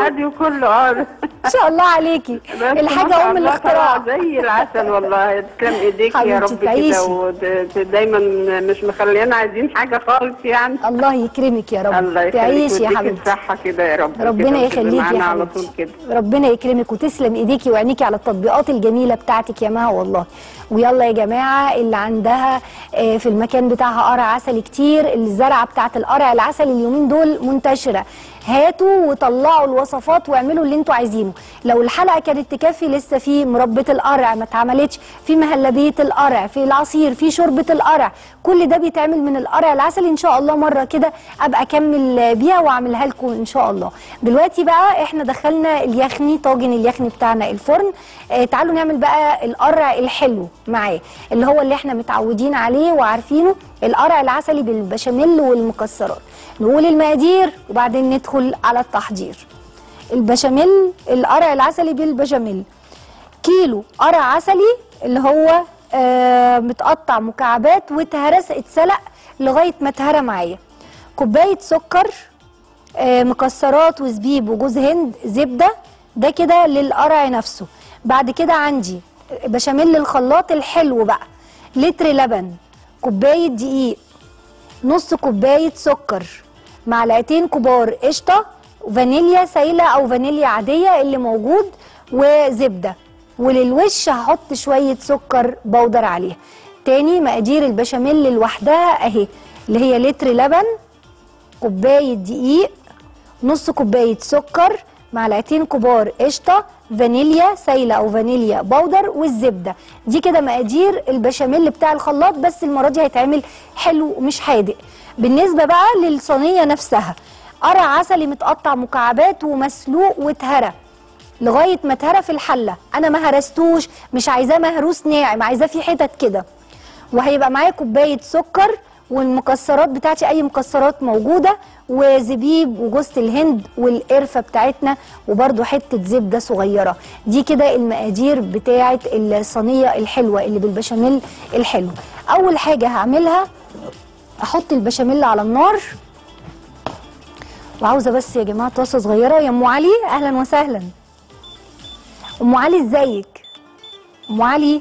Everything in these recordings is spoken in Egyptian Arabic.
الراديو كله اه ان شاء الله عليكي بس ما الحاجه شاء ام الله الاختراع طلع زي العسل والله تسلم ايديك يا حبيبتي رب تعيشي. كده ودايما مش مخلينا عايزين حاجه خالص يعني الله يكرمك يا رب الله يخليك تعيشي يا ويديك حبيبتي الصحه كده يا رب ربنا كده وتبقي يخليكي معانا يا على طول حبيبتي كده ربنا يكرمك وتسلم ايديكي وعينيكي على التطبيقات الجميله بتاعتك يا مها والله ويلا يا جماعه اللي عندها آه، في المكان بتاعها قرع عسل كتير الزرعه بتاعت القرع العسل اليومين دول منتشره هاتوا وطلعوا الوصفات واعملوا اللي انتوا عايزينه لو الحلقه كانت تكفي لسه في مربى القرع ما اتعملتش في مهلبيه القرع في العصير في شوربه القرع كل ده بيتعمل من القرع العسلي ان شاء الله مره كده ابقى اكمل بيها واعملها لكم ان شاء الله دلوقتي بقى احنا دخلنا اليخني طاجن اليخني بتاعنا الفرن آه تعالوا نعمل بقى القرع الحلو معاه اللي هو اللي احنا متعودين عليه وعارفينه القرع العسلي بالبشاميل والمكسرات نقول المقادير وبعدين ندخل على التحضير البشاميل القرع العسلي بالبشاميل كيلو قرع عسلي اللي هو آه متقطع مكعبات واتهرس اتسلق لغايه ما اتهرى معايا كوبايه سكر آه مكسرات وزبيب وجوز هند زبده ده كده للقرع نفسه بعد كده عندي بشاميل الخلاط الحلو بقى لتر لبن كوبايه دقيق نص كوبايه سكر معلقتين كبار قشطه فانيليا سايله او فانيليا عاديه اللي موجود وزبده وللوش هحط شويه سكر بودر عليها تاني مقادير البشاميل لوحدها اهي اللي هي لتر لبن كوبايه دقيق نص كوبايه سكر معلقتين كبار قشطه فانيليا سايله او فانيليا بودر والزبده دي كده مقادير البشاميل بتاع الخلاط بس المره دي هيتعمل حلو ومش حادق بالنسبه بقى للصينيه نفسها قرع عسلي متقطع مكعبات ومسلوق واتهرى لغايه ما اتهرى في الحله انا ما هرستوش مش عايزاه مهروس ناعم عايزاه في حتت كده وهيبقى معايا كوبايه سكر والمكسرات بتاعتي اي مكسرات موجوده وزبيب وجوز الهند والقرفه بتاعتنا وبرده حته زبده صغيره دي كده المقادير بتاعه الصينيه الحلوه اللي بالبشاميل الحلو اول حاجه هعملها احط البشاميل على النار وعاوزه بس يا جماعه طاسه صغيره يا ام علي اهلا وسهلا ام علي ازيك ام علي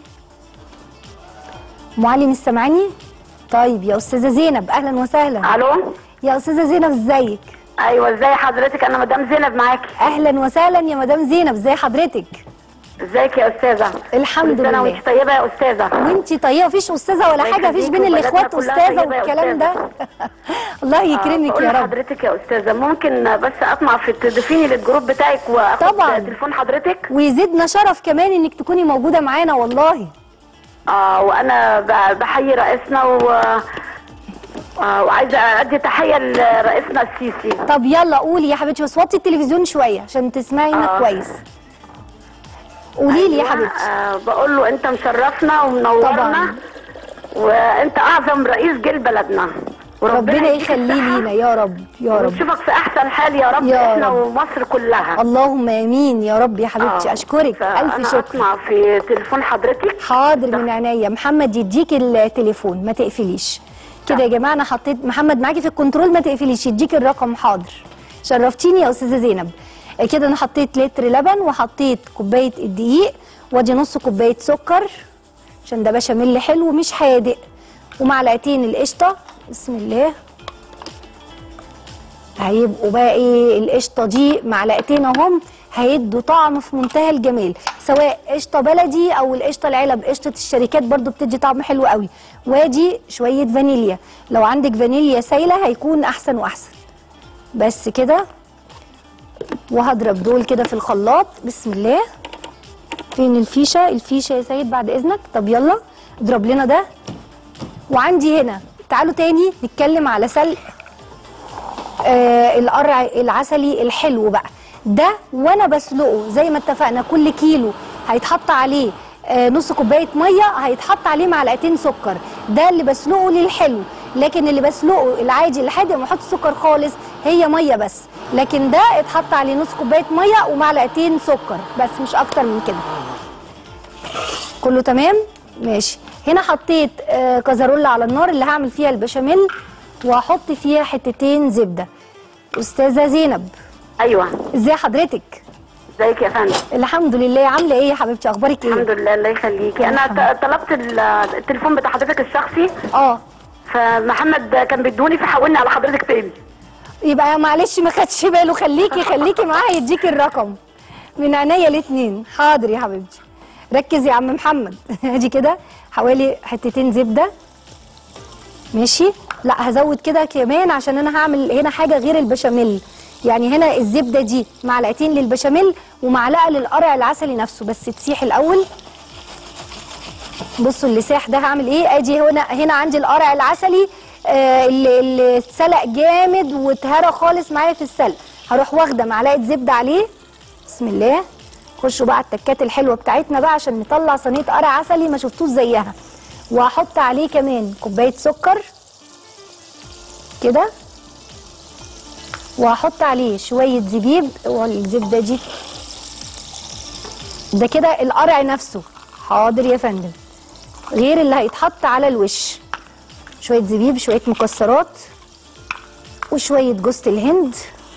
ام علي مش سامعاني طيب يا استاذه زينب اهلا وسهلا الو يا استاذه زينب ازيك ايوه ازي حضرتك انا مدام زينب معاكي اهلا وسهلا يا مدام زينب ازي حضرتك ازيك يا استاذه الحمد كل سنه لله. وانت طيبه يا استاذه وانتي طيبه مفيش استاذه ولا الله حاجه مفيش بين يخليكي الاخوات وبلدنا كلها استاذه طيبة يا والكلام ده الله يكرمك بقول يا رب لحضرتك يا استاذه ممكن بس اطمع في تضيفيني للجروب بتاعك واخد طبعاً. تليفون حضرتك ويزيدنا شرف كمان انك تكوني موجوده معانا والله اه وانا ب- بحيي رئيسنا و آه وعايزه ادي تحيه لرئيسنا السيسي طب يلا قولي يا حبيبتي بس وطي التلفزيون شويه عشان تسمعينا آه. كويس قولي لي يا أيوة، حبيبتي آه بقول له انت مشرفنا ومنورنا طبعاً. وانت اعظم رئيس جيل بلدنا ربنا يديك يخليه الصحة لينا يا رب يا رب ونشوفك في احسن حال يا رب يا احنا رب. ومصر كلها اللهم امين يا رب يا حبيبتي آه. اشكرك فأنا الف شكر اسمع في تليفون حضرتك حاضر من عينيا محمد يديك التليفون ما تقفليش كده يا جماعه انا حطيت محمد معاكي في الكنترول ما تقفليش يديك الرقم حاضر شرفتيني يا استاذه زينب كده انا حطيت لتر لبن وحطيت كوبايه الدقيق وادي نص كوبايه سكر عشان ده بشاميل حلو مش حادق ومعلقتين القشطه بسم الله هيبقوا بقى ايه القشطه دي معلقتين اهم هيدوا طعم في منتهى الجمال سواء قشطه بلدي او القشطه العلب قشطه الشركات برضو بتدي طعم حلو قوي وادي شويه فانيليا لو عندك فانيليا سايله هيكون احسن واحسن بس كده وهضرب دول كده في الخلاط بسم الله فين الفيشه الفيشه يا سيد بعد اذنك طب يلا اضرب لنا ده وعندي هنا تعالوا تاني نتكلم على سلق آه القرع العسلي الحلو بقى ده وانا بسلقه زي ما اتفقنا كل كيلو هيتحط عليه آه نص كوبايه ميه هيتحط عليه معلقتين سكر ده اللي بسلقه للحلو لكن اللي بسلقه العادي الحادق ما احط سكر خالص هي ميه بس لكن ده اتحط عليه نص كوبايه ميه ومعلقتين سكر بس مش اكتر من كده كله تمام ماشي هنا حطيت آه كزرولة على النار اللي هعمل فيها البشاميل وهحط فيها حتتين زبده استاذه زينب ايوه ازي حضرتك ازيك يا فندم الحمد لله عامله ايه يا حبيبتي اخبارك الحمد ايه لله الله يخليكي انا ط- طلبت ال- التليفون بتاع حضرتك الشخصي اه فمحمد كان بيدوني فحولني على حضرتك تاني يبقى معلش ما خدش باله خليكي خليكي معاه يديكي الرقم من عينيا الاثنين حاضر يا حبيبتي ركز يا عم محمد ادي كده حوالي حتتين زبده ماشي لا هزود كده كمان عشان انا هعمل هنا حاجه غير البشاميل يعني هنا الزبده دي معلقتين للبشاميل ومعلقه للقرع العسلي نفسه بس تسيح الاول بصوا اللي ساح ده هعمل ايه ادي هنا هنا عندي القرع العسلي آه اللي اللي اتسلق جامد واتهرى خالص معايا في السلق هروح واخده معلقه زبده عليه بسم الله خشوا بقى على التكات الحلوه بتاعتنا بقى عشان نطلع صينيه قرع عسلي ما شفتوش زيها وهحط عليه كمان كوبايه سكر كده وهحط عليه شويه زبيب والزبده دي ده كده القرع نفسه حاضر يا فندم غير اللي هيتحط على الوش شويه زبيب شويه مكسرات وشويه جوز الهند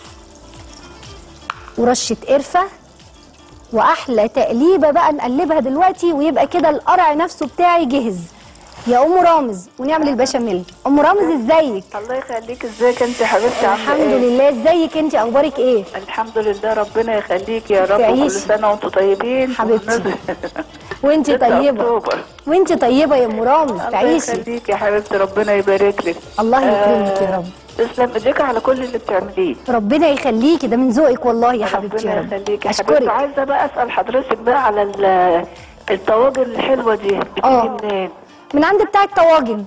ورشه قرفه واحلى تقليبه بقى نقلبها دلوقتي ويبقى كده القرع نفسه بتاعي جهز يا ام رامز ونعمل البشاميل ام رامز ازيك الله يخليك ازيك انت يا حبيبتي عامله الحمد ايه؟ لله ازيك انت اخبارك ايه الحمد لله ربنا يخليك يا رب تعيشي. كل سنه وانتم طيبين حبيبتي. وانت ستة طيبه أكتوبر. وانت طيبه يا ام رامز الله تعيشي يخليك يا حبيبتي ربنا يبارك لك الله يكرمك يا آه، رب تسلم ايديك على كل اللي بتعمليه ربنا يخليكي ده من ذوقك والله يا حبيبتي يا ربنا رب يخليك يا حبيبتي اشكرك عايزه بقى اسال حضرتك بقى على ال- الطواجن الحلوه دي آه. بتيجي منين؟ من عند بتاع الطواجن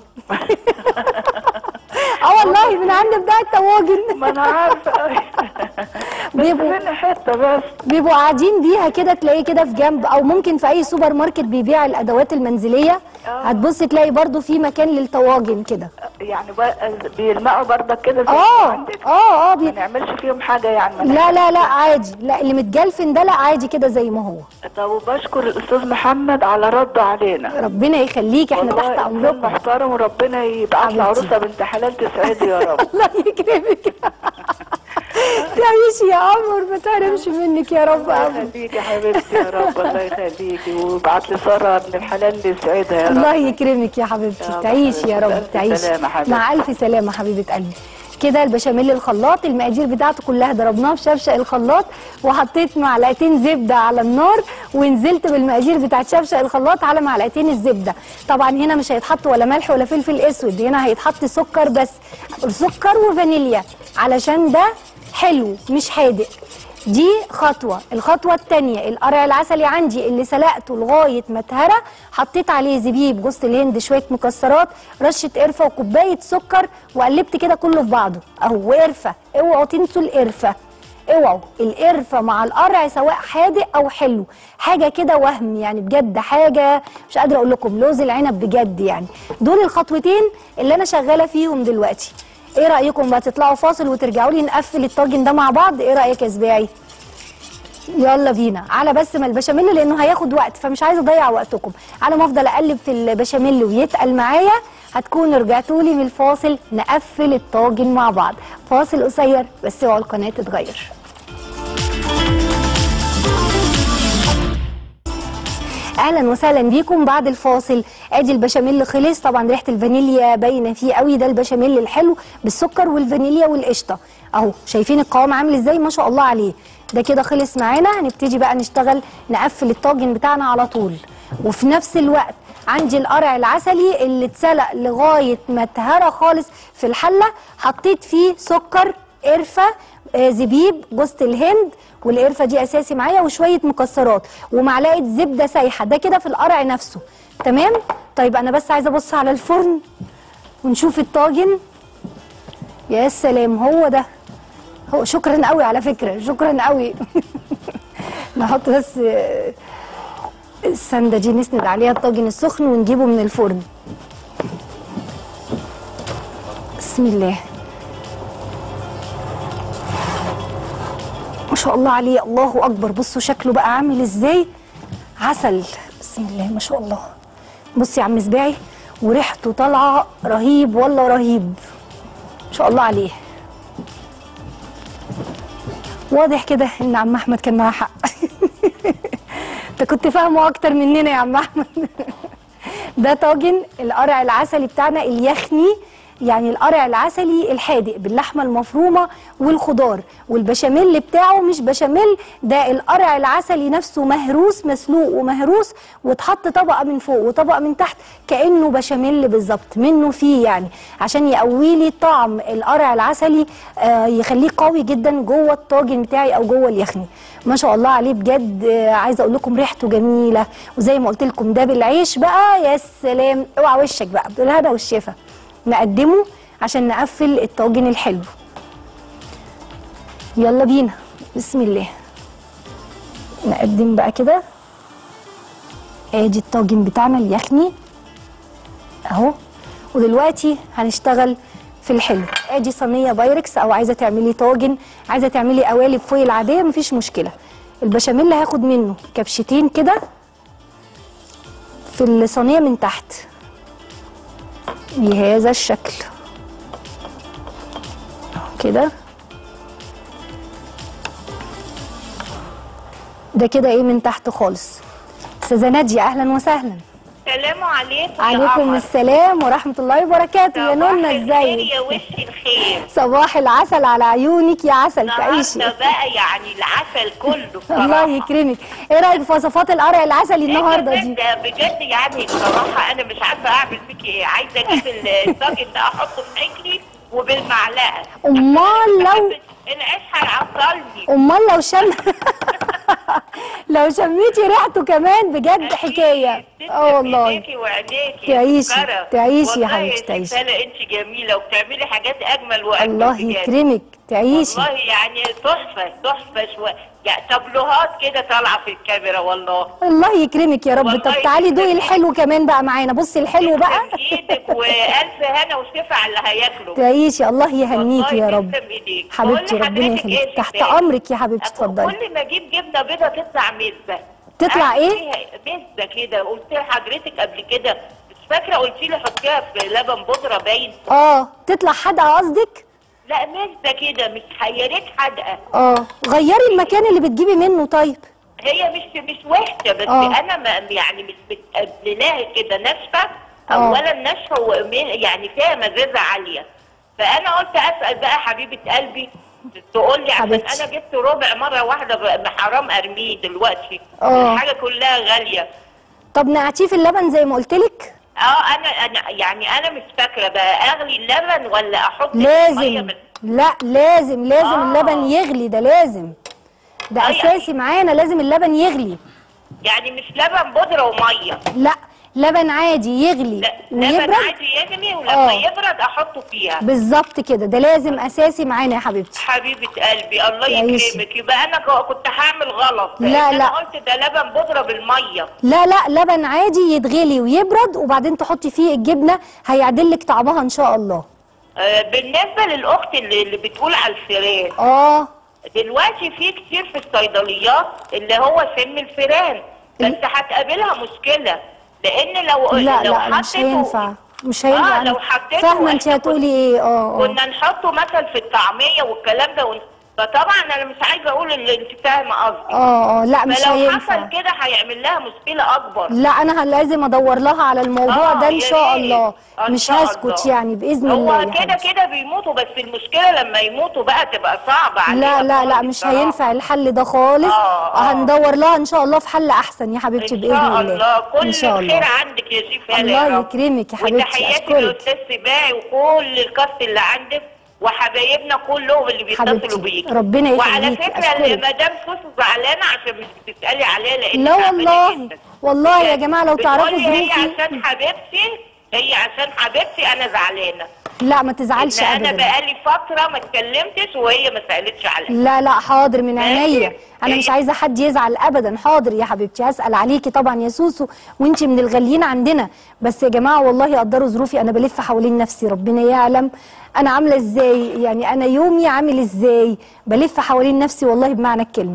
اه والله من عند بتاع الطواجن ما انا عارفه بس بيبقوا فين حته بس بيبقوا قاعدين بيها كده تلاقيه كده في جنب او ممكن في اي سوبر ماركت بيبيع الادوات المنزليه هتبص تلاقي برضو في مكان للطواجن كده يعني بقى بيلمعوا برضك كده زي ما اه عندك اه اه ما بي... نعملش فيهم حاجه يعني ما لا لا لا عادي لا اللي متجلفن ده لا عادي كده زي ما هو طب وبشكر الاستاذ محمد على رده علينا ربنا يخليك احنا والله تحت إنسان امركم محترم وربنا يبعت له حبيبتي. عروسه بنت حلال تسعدي يا رب الله يكرمك تعيشي يا عمر ما تعرفش منك يا رب الله أبدا. يخليك يا حبيبتي يا رب الله يخليكي ويبعت لي ساره ابن الحلال اللي يسعدها يا رب الله يكرمك يا حبيبتي يلا تعيشي يا حبيبتي. رب ألف تعيشي سلامة حبيبتي. مع الف سلامه حبيبه قلبي كده البشاميل الخلاط المقادير بتاعته كلها ضربناها في شفشق الخلاط وحطيت معلقتين زبده على النار ونزلت بالمقادير بتاعت شفشق الخلاط على معلقتين الزبده طبعا هنا مش هيتحط ولا ملح ولا فلفل اسود هنا هيتحط سكر بس سكر وفانيليا علشان ده حلو مش حادق دي خطوة الخطوة التانية القرع العسلي عندي اللي سلقته لغاية ما اتهرى حطيت عليه زبيب جوز الهند شوية مكسرات رشة قرفة وكوباية سكر وقلبت كده كله في بعضه اهو قرفة اوعوا تنسوا القرفة اوعوا القرفة مع القرع سواء حادق او حلو حاجة كده وهم يعني بجد حاجة مش قادرة اقول لكم لوز العنب بجد يعني دول الخطوتين اللي انا شغالة فيهم دلوقتي ايه رايكم بقى تطلعوا فاصل وترجعوا لي نقفل الطاجن ده مع بعض ايه رايك يا سباعي يلا بينا على بس ما البشاميل لانه هياخد وقت فمش عايزه اضيع وقتكم على ما افضل اقلب في البشاميل ويتقل معايا هتكونوا رجعتوا لي من الفاصل نقفل الطاجن مع بعض فاصل قصير بس اوعوا القناه تتغير اهلا وسهلا بيكم بعد الفاصل ادي البشاميل خلص طبعا ريحه الفانيليا باينه فيه قوي ده البشاميل الحلو بالسكر والفانيليا والقشطه اهو شايفين القوام عامل ازاي ما شاء الله عليه ده كده خلص معانا هنبتدي بقى نشتغل نقفل الطاجن بتاعنا على طول وفي نفس الوقت عندي القرع العسلي اللي اتسلق لغايه ما اتهرى خالص في الحله حطيت فيه سكر قرفه آه، زبيب جوز الهند والقرفه دي اساسي معايا وشويه مكسرات ومعلقه زبده سايحه ده كده في القرع نفسه تمام طيب انا بس عايزه ابص على الفرن ونشوف الطاجن يا سلام هو ده هو شكرا قوي على فكره شكرا قوي نحط بس آه، السنده دي نسند عليها الطاجن السخن ونجيبه من الفرن بسم الله ما شاء الله عليه الله اكبر بصوا شكله بقى عامل ازاي عسل بسم الله ما شاء الله بصي يا عم سباعي وريحته طالعه رهيب والله رهيب ما شاء الله عليه واضح كده ان عم احمد كان معاه حق انت كنت فاهمه اكتر مننا يا عم احمد ده طاجن القرع العسلي بتاعنا اليخني يعني القرع العسلي الحادق باللحمه المفرومه والخضار والبشاميل بتاعه مش بشاميل ده القرع العسلي نفسه مهروس مسلوق ومهروس واتحط طبقه من فوق وطبقه من تحت كانه بشاميل بالظبط منه فيه يعني عشان يقوي لي طعم القرع العسلي آه يخليه قوي جدا جوه الطاجن بتاعي او جوه اليخني ما شاء الله عليه بجد آه عايزه اقول لكم ريحته جميله وزي ما قلت لكم ده بالعيش بقى يا سلام اوعى وشك بقى بالهنا والشفا نقدمه عشان نقفل الطاجن الحلو يلا بينا بسم الله نقدم بقى كده ادي الطاجن بتاعنا اليخني اهو ودلوقتي هنشتغل في الحلو ادي صينيه بايركس او عايزه تعملي طاجن عايزه تعملي قوالب فويل عاديه مفيش مشكله البشاميل هاخد منه كبشتين كده في الصينيه من تحت بهذا الشكل كده ده كده ايه من تحت خالص استاذه ناديه اهلا وسهلا السلام عليكم يا عليكم قمر. السلام ورحمه الله وبركاته يا صباح نونا الخير ازيك يا وش الخير صباح العسل على عيونك يا عسل تعيشي النهارده بقى يعني العسل كله بصراحه الله يكرمك ايه رايك في وصفات القرع العسلي النهارده دي بجد بجد يعني بصراحه انا مش عارفه اعمل فيك ايه عايزه اجيب ال- الطاجن ده احطه في اكلي وبالمعلقه امال لو العيش هيعطلني امال لو شم لو شميتي ريحته كمان بجد حكايه اه والله ايديكي وعينيكي تعيشي- سكرة. تعيشي يا والله حبيبتي، تعيشي. سلسلة انت جميله وبتعملي حاجات اجمل واجمل الله بجد. يكرمك تعيشي والله يعني تحفه تحفه شويه يعني طبلوهات كده طالعه في الكاميرا والله الله يكرمك يا رب والله طب تعالي دوقي يكرمك. الحلو كمان بقى معانا بصي الحلو بقى تسلم ايدك والف هنا وشفا على اللي هياكله تعيشي الله يهنيكي يا والله رب تسلم ايديك حبيبتي بقول ربنا لحضرتك يخليك ايه تحت الحكاية؟ امرك يا حبيبتي أبو اتفضلي كل ما اجيب جبنه بيضه تطلع مزه تطلع أعمل إيه؟ فيها مزه كده قلت لحضرتك قبل كده مش فاكره قلت لي حطيها في لبن بودره باين اه تطلع حادقه قصدك لا مزه كده مش يا ريت حدقه اه غيري المكان اللي بتجيبي منه طيب هي مش مش وحشه بس آه. انا ما يعني مش متقبلاها كده ناشفه آه. اولا ناشفه ومن- يعني فيها مزازه عاليه فانا قلت اسال بقى حبيبه قلبي تقول لي عشان حبيبتي. انا جبت ربع مره واحده بقى حرام ارميه دلوقتي آه. الحاجه كلها غاليه طب نقعتيه في اللبن زي ما قلت لك اه انا انا يعني انا مش فاكره بقى اغلي اللبن ولا احط ميه لازم من لا لازم لازم آه. اللبن يغلي ده لازم ده آه، يعني- اساسي معانا لازم اللبن يغلي يعني مش لبن بودره وميه لا لبن عادي يغلي لا لبن ويبرد عادي يغلي آه. ولما يبرد احطه فيها بالظبط كده ده لازم اساسي معانا يا حبيبتي حبيبة قلبي الله يعيشي. يكرمك يبقى انا ك- كنت هعمل غلط لا، لأن لا. انا قلت ده لبن بودرة بالمية لا لا لبن عادي يتغلي ويبرد وبعدين تحطي فيه الجبنه هيعدل لك طعمها ان شاء الله آه بالنسبة للاخت اللي, اللي بتقول على الفيران اه دلوقتي في كتير في الصيدليات اللي هو سم الفيران بس إيه؟ هتقابلها مشكلة لان لو لا لو لا مش حطيته- هينفع مش هينفع اه لو حطيته فاهمه انت وإحنا هتقولي ايه اه اه كنا نحطه مثلا في الطعمية والكلام ده ون... فطبعا انا مش عايزة اقول اللي انت فاهمة قصدي اه اه لا مش فلو هينفع حصل كده هيعمل لها مشكلة اكبر لا انا ه- لازم ادور لها على الموضوع آه، ده ان يا شاء ريت. الله آه، إن مش شاء هسكت الله. يعني باذن هو الله يا كده حبيبتي كده بيموتوا بس المشكله لما يموتوا بقى تبقى صعبه عليها لا لا لا خالص مش بصراحة. هينفع الحل ده خالص آه، آه. هندور لها ان شاء الله في حل احسن يا حبيبتي ان باذن شاء الله الله كل ان شاء الله الخير عندك يا شيف هلا الله يا رب. يكرمك يا حبيبتي، وتحياتي أشكرك. للاستاذ سباعي وكل الكاست اللي عندك وحبايبنا كلهم اللي بيتصلوا حبيبتي، بيكي ربنا وعلى يخليكي، فكره أشكرك. مدام سوسو زعلانه عشان مش بتسالي عليها لان لا تعبانة والله جداً. والله يا جماعه لو تعرفوا بتقولي هي ظروفي عشان حبيبتي هي عشان حبيبتي انا زعلانه لا ما تزعلش ان انا ابدا بقالي فتره ما اتكلمتش وهي ما سالتش عليا لا لا حاضر من ماشي. عينيا انا مش إيه؟ عايزه حد يزعل ابدا حاضر يا حبيبتي هسال عليكي طبعا يا سوسو وانتي من الغاليين عندنا بس يا جماعه والله قدروا ظروفي انا بلف حوالين نفسي ربنا يعلم انا عامله ازاي يعني انا يومي عامل ازاي بلف حوالين نفسي والله بمعنى الكلمه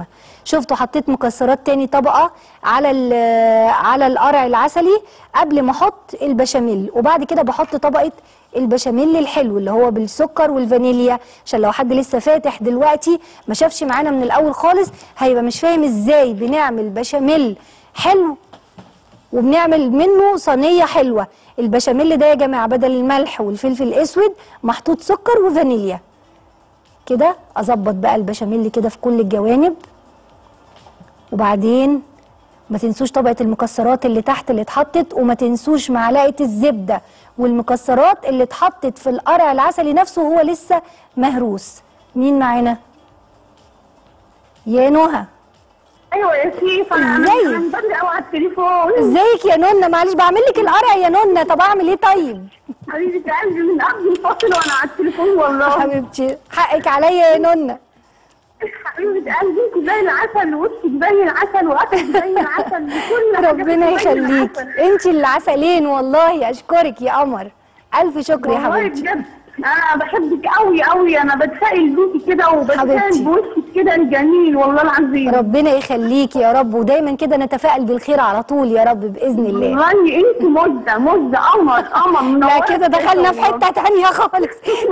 شفتوا حطيت مكسرات تاني طبقه على ال- على القرع العسلي قبل ما احط البشاميل وبعد كده بحط طبقه البشاميل الحلو اللي هو بالسكر والفانيليا عشان لو حد لسه فاتح دلوقتي ما شافش معانا من الاول خالص هيبقى مش فاهم ازاي بنعمل بشاميل حلو وبنعمل منه صينيه حلوه البشاميل ده يا جماعه بدل الملح والفلفل الاسود محطوط سكر وفانيليا كده اظبط بقى البشاميل كده في كل الجوانب وبعدين ما تنسوش طبقه المكسرات اللي تحت اللي اتحطت وما تنسوش معلقه الزبده والمكسرات اللي اتحطت في القرع العسلي نفسه وهو لسه مهروس مين معانا يا نهى ايوه يا شيخ انا إزاي؟ انا من بدري قوي على التليفون ازيك يا نونه معلش بعمل لك القرع يا نونه طب اعمل ايه طيب حبيبه قلبي من قبل الفصل وانا على التليفون والله حبيبتي حقك عليا يا نونه حبيبه قلبي انت زي العسل ووشك زي العسل واكلك زي العسل وكل حاجة ربنا فيك زي يخليك العسل. انت اللي عسلين والله اشكرك يا قمر الف شكر يا والله حبيبتي بجد انا بحبك قوي قوي انا بتفائل بيكي كده حبيبتي. وبتفائل بوشك كده الجميل والله العظيم ربنا يخليكي يا رب ودايما كده نتفائل بالخير على طول يا رب باذن الله والله انت مزه مزه قمر قمر لا منورة كده دخلنا في والله. حته تانية خالص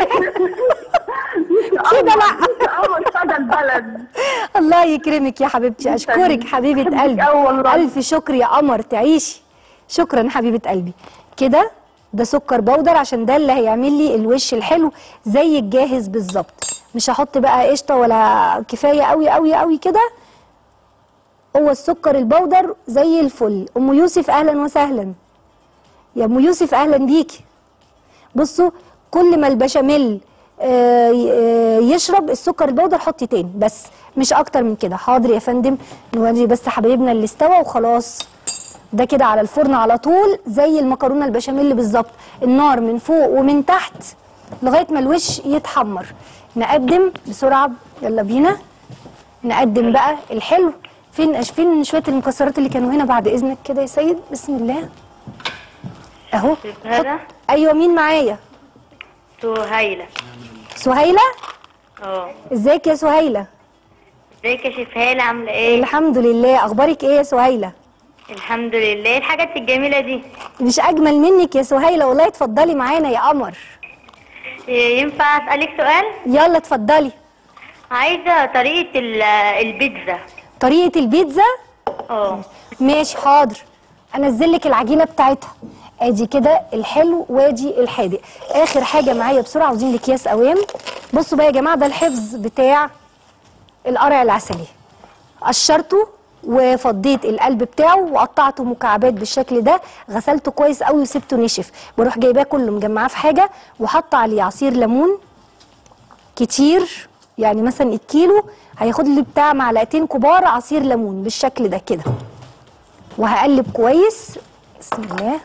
كده لا. انت قمر صدى البلد الله يكرمك يا حبيبتي اشكرك حبيبه بحبك قلبي أوي والله. الف شكر يا قمر تعيشي شكرا حبيبه قلبي كده ده سكر بودر عشان ده اللي هيعمل لي الوش الحلو زي الجاهز بالظبط مش هحط بقى قشطه ولا كفايه قوي قوي قوي كده هو السكر البودر زي الفل ام يوسف اهلا وسهلا يا ام يوسف اهلا بيكي بصوا كل ما البشاميل آه، ي- آه، يشرب السكر البودر حطي تاني بس مش اكتر من كده حاضر يا فندم نوري بس حبايبنا اللي استوى وخلاص ده كده على الفرن على طول زي المكرونه البشاميل بالظبط النار من فوق ومن تحت لغايه ما الوش يتحمر نقدم بسرعه يلا بينا نقدم بقى الحلو فين فين شويه المكسرات اللي كانوا هنا بعد اذنك كده يا سيد بسم الله اهو هذا حط- ايوه مين معايا سهيلة سهيله اه ازيك يا سهيله ازيك يا شيف هالة عاملة ايه؟ الحمد لله اخبارك ايه يا سهيله الحمد لله ايه الحاجات الجميلة دي مش اجمل منك يا سهيله والله اتفضلي معانا يا قمر إيه، ينفع اسألك سؤال؟ يلا اتفضلي عايزة طريقة ال- البيتزا طريقه البيتزا اه ماشي حاضر انزل لك العجينه بتاعتها ادي كده الحلو وادي الحادق اخر حاجه معايا بسرعه عاوزين الاكياس قوام بصوا بقى يا جماعه ده الحفظ بتاع القرع العسلي قشرته وفضيت القلب بتاعه وقطعته مكعبات بالشكل ده غسلته كويس قوي وسبته نشف بروح جايباه كله مجمعاه في حاجه وحاطه عليه عصير ليمون كتير يعني مثلا الكيلو هياخد لي بتاع معلقتين كبار عصير ليمون بالشكل ده كده وهقلب كويس بسم الله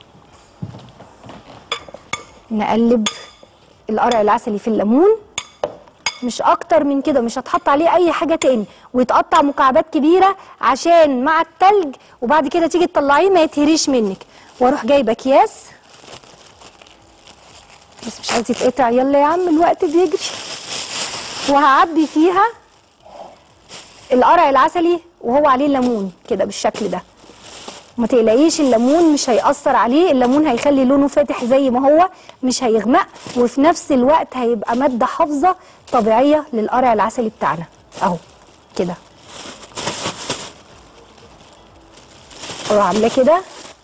نقلب القرع العسلي في الليمون مش اكتر من كده مش هتحط عليه اي حاجه تاني ويتقطع مكعبات كبيره عشان مع التلج وبعد كده تيجي تطلعيه ما يتهريش منك واروح جايبه اكياس بس مش عايز يتقطع يلا يا عم الوقت بيجري وهعبي فيها القرع العسلي وهو عليه ليمون كده بالشكل ده ما تقلقيش الليمون مش هيأثر عليه الليمون هيخلي لونه فاتح زي ما هو مش هيغمق وفي نفس الوقت هيبقى مادة حافظة طبيعية للقرع العسلي بتاعنا اهو كده اروح عاملاه كده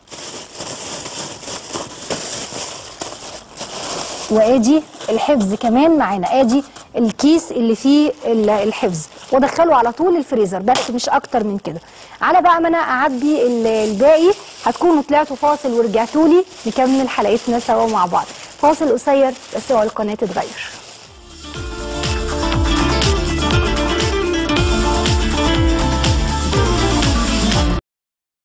وادي الحفظ كمان معانا ادي الكيس اللي فيه ال- الحفظ وادخله على طول الفريزر بس مش اكتر من كده على بقى ما انا اعبي ال- الباقي هتكونوا طلعتوا فاصل ورجعتوا لي نكمل حلقتنا سوا مع بعض فاصل قصير بس اوعى القناه تتغير